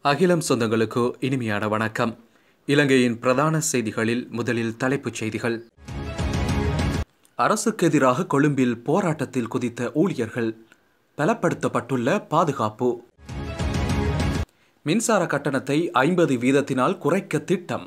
அகிலம் சொந்தங்களுக்கு இனிமையான வணக்கம் இலங்கையின் பிரதான செய்திகளில் முதலில் தலைப்புச் செய்திகள் அரசுக்கு எதிராக கொழும்பில் போராட்டத்தில் குதித்த ஊழியர்கள் பலப்படுத்தப்பட்டுள்ள பாதுகாப்பு மின்சார கட்டணத்தை ஐம்பது வீதத்தினால் குறைக்க திட்டம்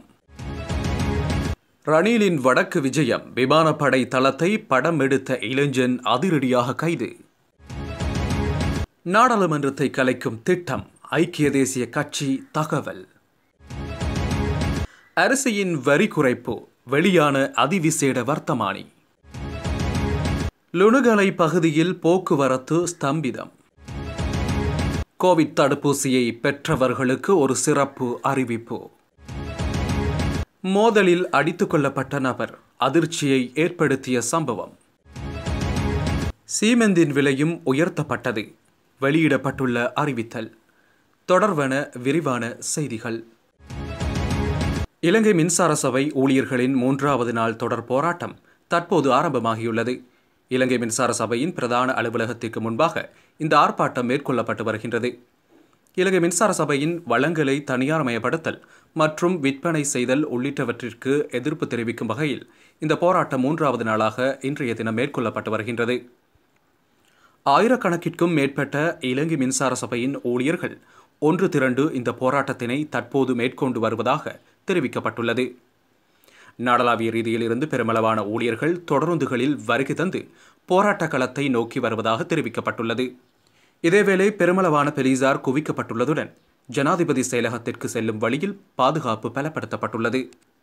ரணிலின் வடக்கு விஜயம் விமானப்படை தளத்தை படம் எடுத்த இளைஞன் அதிரடியாக கைது நாடாளுமன்றத்தை கலைக்கும் திட்டம் ஐக்கிய தேசிய கட்சி தகவல் அரிசியின் வரி குறைப்பு வெளியான அதிவிசேட வர்த்தமானி லுணுகலை பகுதியில் போக்குவரத்து ஸ்தம்பிதம் கோவிட் தடுப்பூசியை பெற்றவர்களுக்கு ஒரு சிறப்பு அறிவிப்பு மோதலில் அடித்துக் கொள்ளப்பட்ட நபர் அதிர்ச்சியை ஏற்படுத்திய சம்பவம் சீமெந்தின் விலையும் உயர்த்தப்பட்டது வெளியிடப்பட்டுள்ள அறிவித்தல் தொடர்வன விரிவான செய்திகள் இலங்கை மின்சார சபை ஊழியர்களின் மூன்றாவது நாள் தொடர் போராட்டம் தற்போது ஆரம்பமாகியுள்ளது இலங்கை மின்சார சபையின் பிரதான அலுவலகத்திற்கு முன்பாக இந்த ஆர்ப்பாட்டம் மேற்கொள்ளப்பட்டு வருகின்றது இலங்கை மின்சார சபையின் வளங்களை தனியார்மயப்படுத்தல் மற்றும் விற்பனை செய்தல் உள்ளிட்டவற்றிற்கு எதிர்ப்பு தெரிவிக்கும் வகையில் இந்த போராட்டம் மூன்றாவது நாளாக இன்றைய தினம் மேற்கொள்ளப்பட்டு வருகின்றது ஆயிரக்கணக்கிற்கும் மேற்பட்ட இலங்கை மின்சார சபையின் ஊழியர்கள் ஒன்று திரண்டு இந்த போராட்டத்தினை தற்போது மேற்கொண்டு வருவதாக தெரிவிக்கப்பட்டுள்ளது நாடளாவிய ரீதியில் இருந்து பெருமளவான ஊழியர்கள் தொடருந்துகளில் வருகை தந்து போராட்ட களத்தை நோக்கி வருவதாக தெரிவிக்கப்பட்டுள்ளது இதேவேளை பெருமளவான பெரிசார் குவிக்கப்பட்டுள்ளதுடன் ஜனாதிபதி செயலகத்திற்கு செல்லும் வழியில் பாதுகாப்பு பலப்படுத்தப்பட்டுள்ளது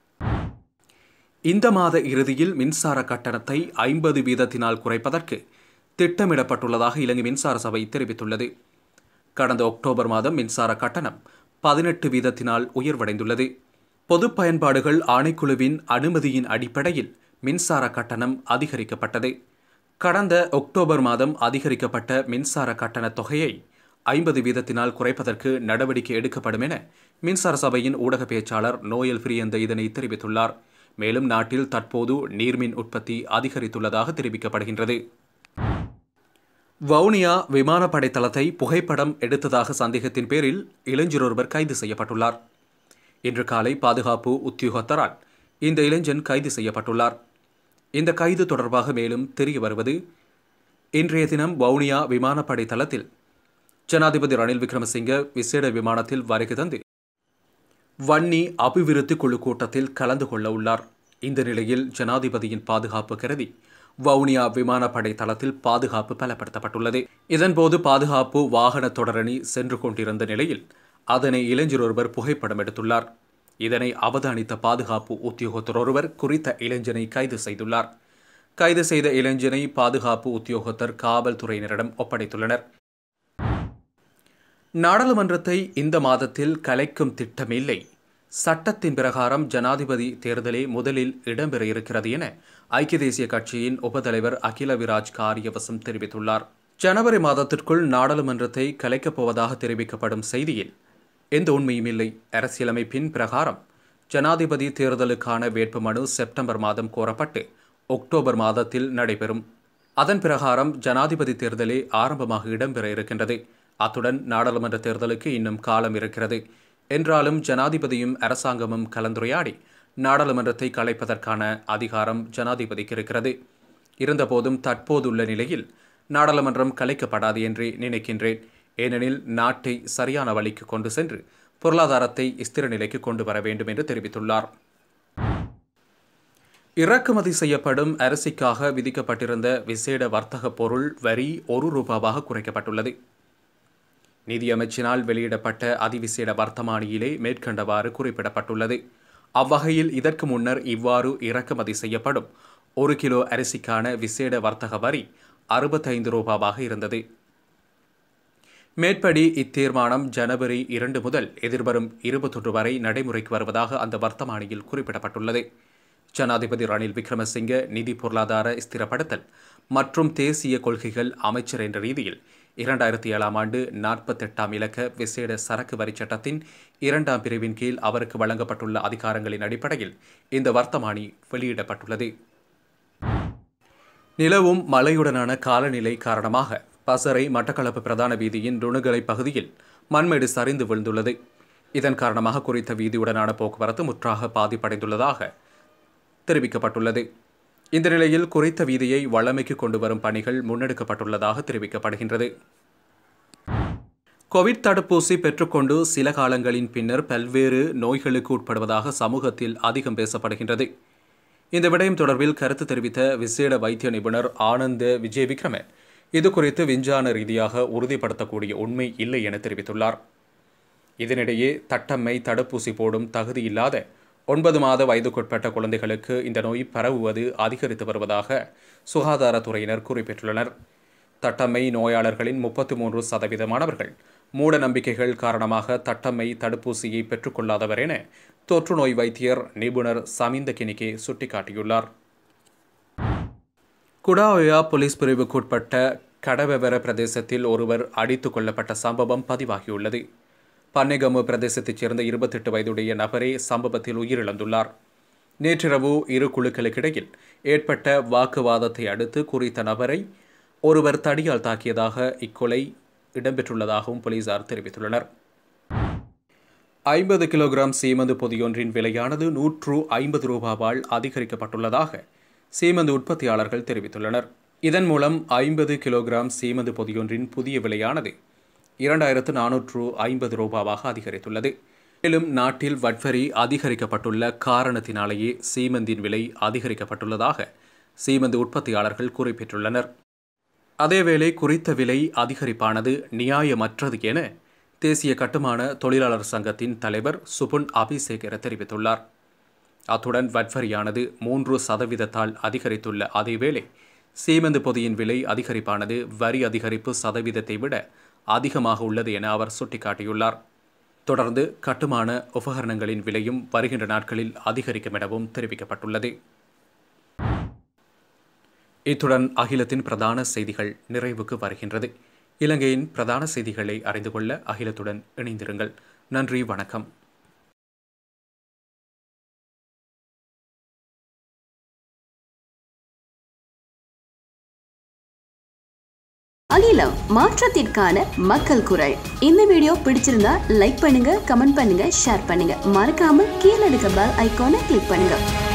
இந்த மாத இறுதியில் மின்சார கட்டணத்தை ஐம்பது வீதத்தினால் குறைப்பதற்கு திட்டமிடப்பட்டுள்ளதாக இலங்கை மின்சார சபை தெரிவித்துள்ளது கடந்த அக்டோபர் மாதம் மின்சார கட்டணம் பதினெட்டு வீதத்தினால் உயர்வடைந்துள்ளது பொது பயன்பாடுகள் ஆணைக்குழுவின் அனுமதியின் அடிப்படையில் மின்சார கட்டணம் அதிகரிக்கப்பட்டது கடந்த அக்டோபர் மாதம் அதிகரிக்கப்பட்ட மின்சார கட்டண தொகையை ஐம்பது வீதத்தினால் குறைப்பதற்கு நடவடிக்கை எடுக்கப்படும் என மின்சார சபையின் ஊடக பேச்சாளர் நோயல் பிரியந்த இதனை தெரிவித்துள்ளார் மேலும் நாட்டில் தற்போது நீர்மின் உற்பத்தி அதிகரித்துள்ளதாக தெரிவிக்கப்படுகின்றது வவுனியா விமானப்படை தளத்தை புகைப்படம் எடுத்ததாக சந்தேகத்தின் பேரில் இளைஞர் ஒருவர் கைது செய்யப்பட்டுள்ளார் இன்று காலை பாதுகாப்பு உத்தியோகத்தரால் இந்த இளைஞன் கைது செய்யப்பட்டுள்ளார் இந்த கைது தொடர்பாக மேலும் தெரிய வருவது இன்றைய தினம் வவுனியா விமானப்படை தளத்தில் ஜனாதிபதி ரணில் விக்ரமசிங்க விசேட விமானத்தில் வருகை தந்து வன்னி அபிவிருத்தி குழு கூட்டத்தில் கலந்து கொள்ள உள்ளார் இந்த நிலையில் ஜனாதிபதியின் பாதுகாப்பு கருதி வவுனியா விமானப்படை தளத்தில் பாதுகாப்பு பலப்படுத்தப்பட்டுள்ளது இதன்போது பாதுகாப்பு வாகன தொடரணி சென்று கொண்டிருந்த நிலையில் அதனை இளைஞர் ஒருவர் புகைப்படம் எடுத்துள்ளார் இதனை அவதானித்த பாதுகாப்பு உத்தியோகத்தர் ஒருவர் குறித்த இளைஞனை கைது செய்துள்ளார் கைது செய்த இளைஞனை பாதுகாப்பு உத்தியோகத்தர் காவல்துறையினரிடம் ஒப்படைத்துள்ளனர் நாடாளுமன்றத்தை இந்த மாதத்தில் கலைக்கும் திட்டமில்லை சட்டத்தின் பிரகாரம் ஜனாதிபதி தேர்தலே முதலில் இடம்பெற இருக்கிறது என ஐக்கிய தேசிய கட்சியின் உபதலைவர் அகில விராஜ் காரியவசம் தெரிவித்துள்ளார் ஜனவரி மாதத்திற்குள் நாடாளுமன்றத்தை கலைக்கப் போவதாக தெரிவிக்கப்படும் செய்தியில் எந்த உண்மையும் இல்லை அரசியலமைப்பின் பிரகாரம் ஜனாதிபதி தேர்தலுக்கான வேட்புமனு செப்டம்பர் மாதம் கோரப்பட்டு அக்டோபர் மாதத்தில் நடைபெறும் அதன் பிரகாரம் ஜனாதிபதி தேர்தலே ஆரம்பமாக இடம்பெற இருக்கின்றது அத்துடன் நாடாளுமன்ற தேர்தலுக்கு இன்னும் காலம் இருக்கிறது என்றாலும் ஜனாதிபதியும் அரசாங்கமும் கலந்துரையாடி நாடாளுமன்றத்தை கலைப்பதற்கான அதிகாரம் ஜனாதிபதிக்கு இருக்கிறது இருந்தபோதும் தற்போதுள்ள நிலையில் நாடாளுமன்றம் கலைக்கப்படாது என்றே நினைக்கின்றேன் ஏனெனில் நாட்டை சரியான வழிக்கு கொண்டு சென்று பொருளாதாரத்தை ஸ்திர நிலைக்கு கொண்டு வர வேண்டும் என்று தெரிவித்துள்ளார் இறக்குமதி செய்யப்படும் அரிசிக்காக விதிக்கப்பட்டிருந்த விசேட வர்த்தக பொருள் வரி ஒரு ரூபாவாக குறைக்கப்பட்டுள்ளது நிதியமைச்சினால் வெளியிடப்பட்ட அதிவிசேட வர்த்தமானியிலே மேற்கண்டவாறு குறிப்பிடப்பட்டுள்ளது அவ்வகையில் இதற்கு முன்னர் இவ்வாறு இறக்குமதி செய்யப்படும் ஒரு கிலோ அரிசிக்கான விசேட வர்த்தக வரி அறுபத்தைந்து ரூபாவாக இருந்தது மேற்படி இத்தீர்மானம் ஜனவரி இரண்டு முதல் எதிர்வரும் இருபத்தொன்று வரை நடைமுறைக்கு வருவதாக அந்த வர்த்தமானியில் குறிப்பிடப்பட்டுள்ளது ஜனாதிபதி ரணில் விக்ரமசிங்க நிதி பொருளாதார ஸ்திரப்படுத்தல் மற்றும் தேசிய கொள்கைகள் அமைச்சர் என்ற ரீதியில் இரண்டாயிரத்தி ஏழாம் ஆண்டு நாற்பத்தெட்டாம் இலக்க விசேட சரக்கு வரி சட்டத்தின் இரண்டாம் பிரிவின் கீழ் அவருக்கு வழங்கப்பட்டுள்ள அதிகாரங்களின் அடிப்படையில் இந்த வர்த்தமானி வெளியிடப்பட்டுள்ளது நிலவும் மழையுடனான காலநிலை காரணமாக பசறை மட்டக்களப்பு பிரதான வீதியின் ருணுகலை பகுதியில் மண்மேடு சரிந்து விழுந்துள்ளது இதன் காரணமாக குறித்த வீதியுடனான போக்குவரத்து முற்றாக பாதிப்படைந்துள்ளதாக தெரிவிக்கப்பட்டுள்ளது இந்த நிலையில் குறித்த வீதியை வளமைக்கு கொண்டு வரும் பணிகள் முன்னெடுக்கப்பட்டுள்ளதாக தெரிவிக்கப்படுகின்றது கோவிட் தடுப்பூசி பெற்றுக்கொண்டு சில காலங்களின் பின்னர் பல்வேறு நோய்களுக்கு உட்படுவதாக சமூகத்தில் அதிகம் பேசப்படுகின்றது இந்த விடயம் தொடர்பில் கருத்து தெரிவித்த விசேட வைத்திய நிபுணர் ஆனந்த விஜய் விக்ரம இது குறித்து விஞ்ஞான ரீதியாக உறுதிப்படுத்தக்கூடிய உண்மை இல்லை என தெரிவித்துள்ளார் இதனிடையே தட்டம்மை தடுப்பூசி போடும் தகுதி இல்லாத ஒன்பது மாத வயதுக்குட்பட்ட குழந்தைகளுக்கு இந்த நோய் பரவுவது அதிகரித்து வருவதாக சுகாதாரத்துறையினர் குறிப்பிட்டுள்ளனர் தட்டம்மை நோயாளர்களின் முப்பத்தி மூன்று சதவீதமானவர்கள் மூட நம்பிக்கைகள் காரணமாக தட்டம்மை தடுப்பூசியை பெற்றுக்கொள்ளாதவர் என தொற்றுநோய் வைத்தியர் நிபுணர் சமிந்த கினிகே சுட்டிக்காட்டியுள்ளார் குடாஒயா போலீஸ் பிரிவுக்குட்பட்ட கடவெவர பிரதேசத்தில் ஒருவர் அடித்துக் கொல்லப்பட்ட சம்பவம் பதிவாகியுள்ளது பன்னைகமு பிரதேசத்தைச் சேர்ந்த இருபத்தெட்டு வயதுடைய நபரே சம்பவத்தில் உயிரிழந்துள்ளார் நேற்றிரவு இரு குழுக்களுக்கிடையில் ஏற்பட்ட வாக்குவாதத்தை அடுத்து குறித்த நபரை ஒருவர் தடியால் தாக்கியதாக இக்கொலை இடம்பெற்றுள்ளதாகவும் போலீசார் தெரிவித்துள்ளனர் ஐம்பது கிலோகிராம் சீமந்து பொதியொன்றின் விலையானது நூற்று ஐம்பது ரூபாவால் அதிகரிக்கப்பட்டுள்ளதாக சீமந்து உற்பத்தியாளர்கள் தெரிவித்துள்ளனர் இதன் மூலம் ஐம்பது கிலோகிராம் சீமந்து பொதியொன்றின் புதிய விலையானது இரண்டாயிரத்து நானூற்று ஐம்பது ரூபாவாக அதிகரித்துள்ளது மேலும் நாட்டில் வட்வரி அதிகரிக்கப்பட்டுள்ள காரணத்தினாலேயே சீமந்தின் விலை அதிகரிக்கப்பட்டுள்ளதாக சீமந்து உற்பத்தியாளர்கள் குறிப்பிட்டுள்ளனர் அதேவேளை குறித்த விலை அதிகரிப்பானது நியாயமற்றது என தேசிய கட்டுமான தொழிலாளர் சங்கத்தின் தலைவர் சுபுன் அபிசேகர தெரிவித்துள்ளார் அத்துடன் வட்வரியானது மூன்று சதவீதத்தால் அதிகரித்துள்ள அதேவேளை சீமந்து பொதியின் விலை அதிகரிப்பானது வரி அதிகரிப்பு சதவீதத்தை விட அதிகமாக உள்ளது என அவர் சுட்டிக்காட்டியுள்ளார் தொடர்ந்து கட்டுமான உபகரணங்களின் விலையும் வருகின்ற நாட்களில் அதிகரிக்கும் எனவும் தெரிவிக்கப்பட்டுள்ளது இத்துடன் அகிலத்தின் பிரதான செய்திகள் நிறைவுக்கு வருகின்றது இலங்கையின் பிரதான செய்திகளை அறிந்து கொள்ள அகிலத்துடன் இணைந்திருங்கள் நன்றி வணக்கம் அகிலம் மாற்றத்திற்கான மக்கள் குரல் இந்த வீடியோ பிடிச்சிருந்தா லைக் பண்ணுங்க கமெண்ட் பண்ணுங்க ஷேர் பண்ணுங்க மறக்காம கீழே இருக்க பெல் ஐகானை கிளிக் பண்ணுங்க